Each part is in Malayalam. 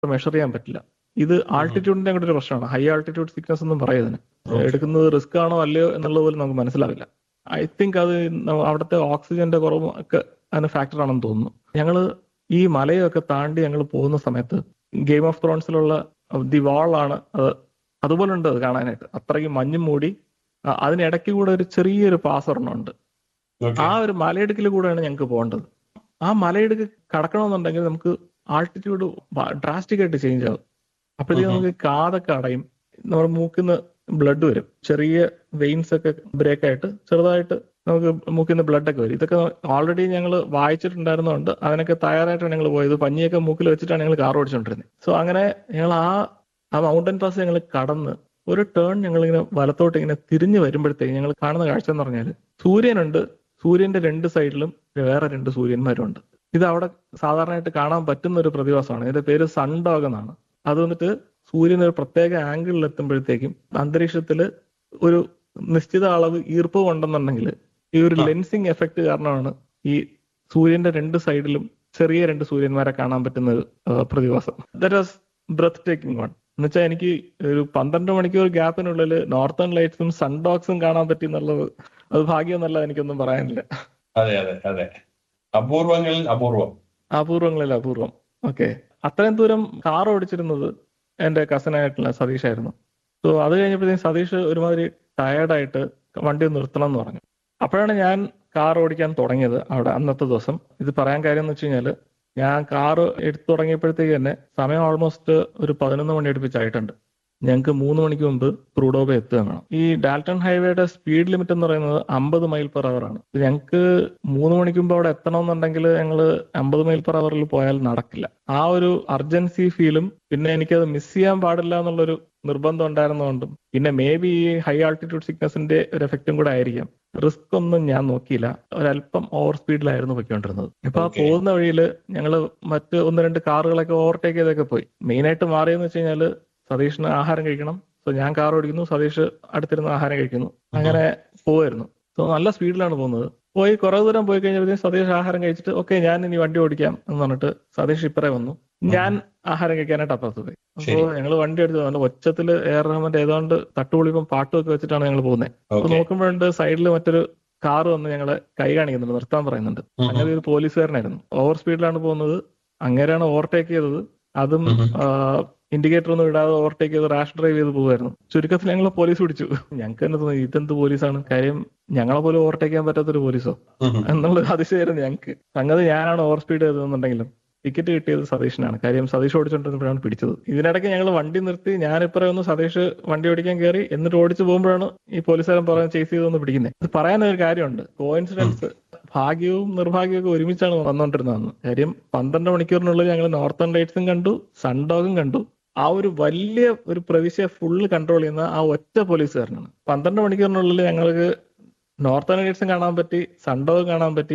മെഷർ ചെയ്യാൻ പറ്റില്ല ഇത് ആൾട്ടിറ്റ്യൂഡിന്റെ കൂടെ ഒരു പ്രശ്നമാണ് ഹൈ ആൾട്ടിറ്റ്യൂഡ് സിക്നസ് എന്നും പറയുന്നതിന് എടുക്കുന്നത് റിസ്ക് ആണോ അല്ലയോ എന്നുള്ളത് പോലും നമുക്ക് മനസ്സിലാവില്ല ഐ തിങ്ക് അത് ന- അവിടുത്തെ ഓക്സിജന്റെ കുറവും ഒക്കെ അതിന് ഫാക്ടർ ആണെന്ന് തോന്നുന്നു ഞങ്ങള് ഈ മലയൊക്കെ താണ്ടി ഞങ്ങൾ പോകുന്ന സമയത്ത് ഗെയിം ഓഫ് ത്രോൺസിലുള്ള ദി വാൾ ആണ് അത് അതുപോലെ ഉണ്ട് അത് കാണാനായിട്ട് അത്രയ്ക്ക് മഞ്ഞും മൂടി ആ, അതിനിടയ്ക്ക് കൂടെ ഒരു ചെറിയൊരു പാസ് ഒരെണ്ണമുണ്ട് ഓക്കെ ആ ഒരു മലയിടുക്കിൽ കൂടെയാണ് ഞങ്ങൾക്ക് പോകേണ്ടത് ആ മലയിടുക്ക് കടക്കണമെന്നുണ്ടെങ്കിൽ നമുക്ക് ആൾട്ടിറ്റ്യൂഡ് ഡ്രാസ്റ്റിക് ആയിട്ട് ചേഞ്ച് ആവും അപ്പോഴത്തേക്ക് ഉം. നമുക്ക് കാതൊക്കെ അടയും നമ്മുടെ മൂക്കിന്ന് ബ്ലഡ് വരും ചെറിയ വെയിൻസ് ഒക്കെ ബ്രേക്ക് ആയിട്ട് ചെറുതായിട്ട് നമുക്ക് മൂക്കിന്ന് ബ്ലഡ് ഒക്കെ വരും ഇതൊക്കെ ഓൾറെഡി ഞങ്ങൾ വായിച്ചിട്ടുണ്ടായിരുന്നതുകൊണ്ട് അതിനൊക്കെ തയ്യാറായിട്ടാണ് ഞങ്ങൾ പോയത് പഞ്ഞിയൊക്കെ മൂക്കിൽ വെച്ചിട്ടാണ് ഞങ്ങൾ കാർ ഓടിച്ചുകൊണ്ടിരുന്നത് സോ അങ്ങനെ ഞങ്ങൾ ആ ആ മൗണ്ടൻ പാസ് ഞങ്ങൾ കടന്ന് ഒരു ടേൺ ഞങ്ങൾ ഇങ്ങനെ വലത്തോട്ട് ഇങ്ങനെ തിരിഞ്ഞു വരുമ്പോഴത്തേക്ക് ഞങ്ങൾ കാണുന്ന കാഴ്ച എന്ന് പറഞ്ഞാൽ സൂര്യനുണ്ട് സൂര്യന്റെ രണ്ട് സൈഡിലും വേറെ രണ്ട് സൂര്യന്മാരും ഉണ്ട് ഇത് അവിടെ സാധാരണയായിട്ട് കാണാൻ പറ്റുന്ന ഒരു പ്രതിഭാസമാണ് ഇതിന്റെ പേര് സൺഡോഗ് എന്നാണ് അത് വന്നിട്ട് സൂര്യൻ ഒരു പ്രത്യേക ആംഗിളിൽ എത്തുമ്പോഴത്തേക്കും അന്തരീക്ഷത്തിൽ ഒരു നിശ്ചിത അളവ് ഈർപ്പം ഉണ്ടെന്നുണ്ടെങ്കിൽ ഈ ഒരു ആ. ലെൻസിങ് എഫക്ട് കാരണമാണ് ഈ സൂര്യന്റെ രണ്ട് സൈഡിലും ചെറിയ രണ്ട് സൂര്യന്മാരെ കാണാൻ പറ്റുന്ന ഒരു ആ, പ്രതിഭാസം that was breathtaking one എന്നുവെച്ചാൽ എനിക്ക് ഒരു പന്ത്രണ്ട് മണിക്കൂർ ഗ്യാപ്പിനുള്ളിൽ നോർത്തേൺ ലൈറ്റ്സും സൺഡോഗ്സും കാണാൻ പറ്റി എന്നുള്ളത് അത് ഭാഗ്യമൊന്നല്ല എനിക്കൊന്നും പറയാനില്ല അതെ അതെ അതെ അപൂർവങ്ങളിൽ അപൂർവം അപൂർവങ്ങളിൽ അപൂർവം ഓക്കെ അത്രയും ദൂരം കാർ ഓടിച്ചിരുന്നത് എന്റെ കസനായിട്ടുള്ള സതീഷായിരുന്നു സോ അത് കഴിഞ്ഞപ്പോഴത്തേക്കും സതീഷ് ഒരുമാതിരി ടയർഡായിട്ട് വണ്ടി നിർത്തണം എന്ന് പറഞ്ഞു അപ്പോഴാണ് ഞാൻ കാർ ഓടിക്കാൻ തുടങ്ങിയത് അവിടെ അന്നത്തെ ദിവസം ഇത് പറയാൻ കാര്യം എന്ന് വെച്ച് കഴിഞ്ഞാല് ഞാൻ കാർ എടുത്തു തുടങ്ങിയപ്പോഴത്തേക്ക് തന്നെ സമയം ഓൾമോസ്റ്റ് ഒരു പതിനൊന്ന് മണി അടുപ്പിച്ചായിട്ടുണ്ട് ഞങ്ങൾക്ക് മൂന്ന് മണിക്ക് മുമ്പ് ക്രൂഡോബ എത്തുക വേണം ഈ ഡാൽട്ടൺ ഹൈവേയുടെ സ്പീഡ് ലിമിറ്റ് എന്ന് പറയുന്നത് അമ്പത് മൈൽ പെർ അവർ ആണ് ഞങ്ങൾക്ക് മൂന്ന് മണിക്ക് മുമ്പ് അവിടെ എത്തണമെന്നുണ്ടെങ്കിൽ ഞങ്ങൾ അമ്പത് മൈൽ പെർ അവറിൽ പോയാൽ നടക്കില്ല ആ ഒരു അർജൻസി ഫീലും പിന്നെ എനിക്കത് മിസ് ചെയ്യാൻ പാടില്ല എന്നുള്ളൊരു നിർബന്ധം ഉണ്ടായിരുന്നതുകൊണ്ടും പിന്നെ മേ ബി ഈ ഹൈ ആൾട്ടിറ്റ്യൂഡ് സിക്നസിന്റെ ഒരു എഫക്റ്റും കൂടെ ആയിരിക്കാം റിസ്ക് ഒന്നും ഞാൻ നോക്കിയില്ല ഒരല്പം ഓവർ സ്പീഡിലായിരുന്നു പോയിക്കൊണ്ടിരുന്നത് ഇപ്പൊ ആ Okay. പോകുന്ന വഴിയിൽ ഞങ്ങൾ മറ്റ് ഒന്ന് രണ്ട് കാറുകളൊക്കെ ഓവർടേക്ക് ചെയ്തൊക്കെ പോയി മെയിൻ ആയിട്ട് മാറിയെന്ന് വെച്ച് കഴിഞ്ഞാൽ സതീഷിന് ആഹാരം കഴിക്കണം സോ ഞാൻ കാർ ഓടിക്കുന്നു സതീഷ് അടുത്തിരുന്ന് ആഹാരം കഴിക്കുന്നു അങ്ങനെ പോവായിരുന്നു സോ നല്ല സ്പീഡിലാണ് പോകുന്നത് പോയി കുറെ ദൂരം പോയി കഴിഞ്ഞപ്പോഴത്തേക്കും സതീഷ് ആഹാരം കഴിച്ചിട്ട് ഓക്കെ ഞാൻ ഇനി വണ്ടി ഓടിക്കാം എന്ന് പറഞ്ഞിട്ട് സതീഷ് ഇപ്പറേ വന്നു ഞാൻ ആഹാരം കഴിക്കാനായിട്ട് അപ്പുറത്ത് പോയി അപ്പോ ശരി. ഞങ്ങൾ വണ്ടി എടുത്തു നല്ല ഒച്ചത്തില് എയർ റഹ്മാന്റെ ഏതാണ്ട് തട്ടുപൊളിപ്പം പാട്ടുമൊക്കെ വെച്ചിട്ടാണ് ഞങ്ങൾ പോകുന്നത് അപ്പൊ ഓക്കെ നോക്കുമ്പോഴുണ്ട് സൈഡിൽ മറ്റൊരു കാർ വന്ന് ഞങ്ങളെ കൈ കാണിക്കുന്നുണ്ട് നിർത്താൻ പറയുന്നുണ്ട് അങ്ങനെ ഒരു പോലീസുകാരനായിരുന്നു ഓവർ സ്പീഡിലാണ് പോകുന്നത് അങ്ങനെയാണ് ഓവർടേക്ക് ചെയ്തത് അതും ഉം. ഇൻഡിക്കേറ്റർ ഒന്നും ഇടാതെ ഓവർടേക്ക് ചെയ്ത് റാഷ് ഡ്രൈവ് ചെയ്ത് പോകുമായിരുന്നു ചുരുക്കത്തിൽ ഞങ്ങൾ പോലീസ് പിടിച്ചു ഞങ്ങൾക്ക് തന്നെ തോന്നി ഇതെന്ത് പോലീസാണ് കാര്യം ഞങ്ങളെ പോലും ഓവർടേക്ക് ചെയ്യാൻ പറ്റാത്തൊരു പോലീസോ എന്നുള്ള അതിശയമായിരുന്നു ഞങ്ങൾക്ക് സംഗതി ഞാനാണ് ഓവർ സ്പീഡ് ചെയ്തതെന്നുണ്ടെങ്കിലും ടിക്കറ്റ് കിട്ടിയത് സതീഷിനാണ് കാര്യം സതീഷ് ഓടിച്ചോണ്ടിരുന്നപ്പോഴാണ് പിടിച്ചത് ഇതിനിടയ്ക്ക് ഞങ്ങൾ വണ്ടി നിർത്തി ഞാനിപ്പറ ഒന്ന് സതീഷ് വണ്ടി ഓടിക്കാൻ കയറി എന്നിട്ട് ഓടിച്ചു പോകുമ്പോഴാണ് ഈ പോലീസുകാരൻ പറയുന്നത് ചേസ് ചെയ്തൊന്ന് പിടിക്കുന്നത് ഇത് പറയാനൊരു കാര്യമുണ്ട് കോയിൻസിഡൻസ് ഭാഗ്യവും നിർഭാഗ്യവും ഒക്കെ ഒരുമിച്ചാണ് വന്നുകൊണ്ടിരുന്നതെന്ന് കാര്യം പന്ത്രണ്ട് മണിക്കൂറിനുള്ളിൽ ഞങ്ങൾ നോർത്തേൺ ലൈറ്റ്സും കണ്ടു സൺഡോഗും കണ്ടു ആ ഒരു വലിയ ഒരു പ്രവിശ്യ ഫുള്ള് കൺട്രോൾ ചെയ്യുന്ന ആ ഒറ്റ പോലീസുകാരനാണ് പന്ത്രണ്ട് മണിക്കൂറിനുള്ളിൽ ഞങ്ങൾക്ക് നോർത്തേൺ ലൈറ്റ്സും കാണാൻ പറ്റി സൺഡോഗും കാണാൻ പറ്റി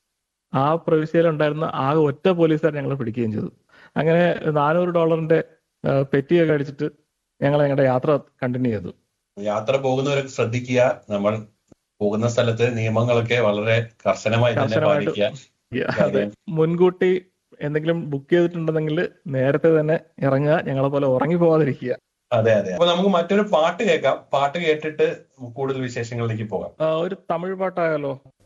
ആ പ്രവിശ്യയിൽ ഉണ്ടായിരുന്ന ആ ഒറ്റ പോലീസുകാർ ഞങ്ങളെ പിടിക്കുകയും ചെയ്തു അങ്ങനെ നാനൂറ് ഡോളറിന്റെ ആ, പെറ്റിയൊക്കെ അടിച്ചിട്ട് ഞങ്ങൾ ഞങ്ങളുടെ യാത്ര കണ്ടിന്യൂ ചെയ്തു യാത്ര പോകുന്നവരൊക്കെ ശ്രദ്ധിക്കുക നമ്മൾ പോകുന്ന സ്ഥലത്ത് നിയമങ്ങളൊക്കെ വളരെ കർശനമായി തന്നെ കർശനമായിട്ട് പാലിക്കുക അതെ മുൻകൂട്ടി എന്തെങ്കിലും ബുക്ക് ചെയ്തിട്ടുണ്ടെങ്കിൽ നേരത്തെ തന്നെ ഇറങ്ങുക ഞങ്ങളെ പോലെ ഉറങ്ങി പോവാതിരിക്കുക അതെ അതെ അപ്പൊ നമുക്ക് മറ്റൊരു പാട്ട് കേൾക്കാം പാട്ട് കേട്ടിട്ട് കൂടുതൽ വിശേഷങ്ങളിലേക്ക് പോകാം ആ, ഒരു തമിഴ് പാട്ടായാലോ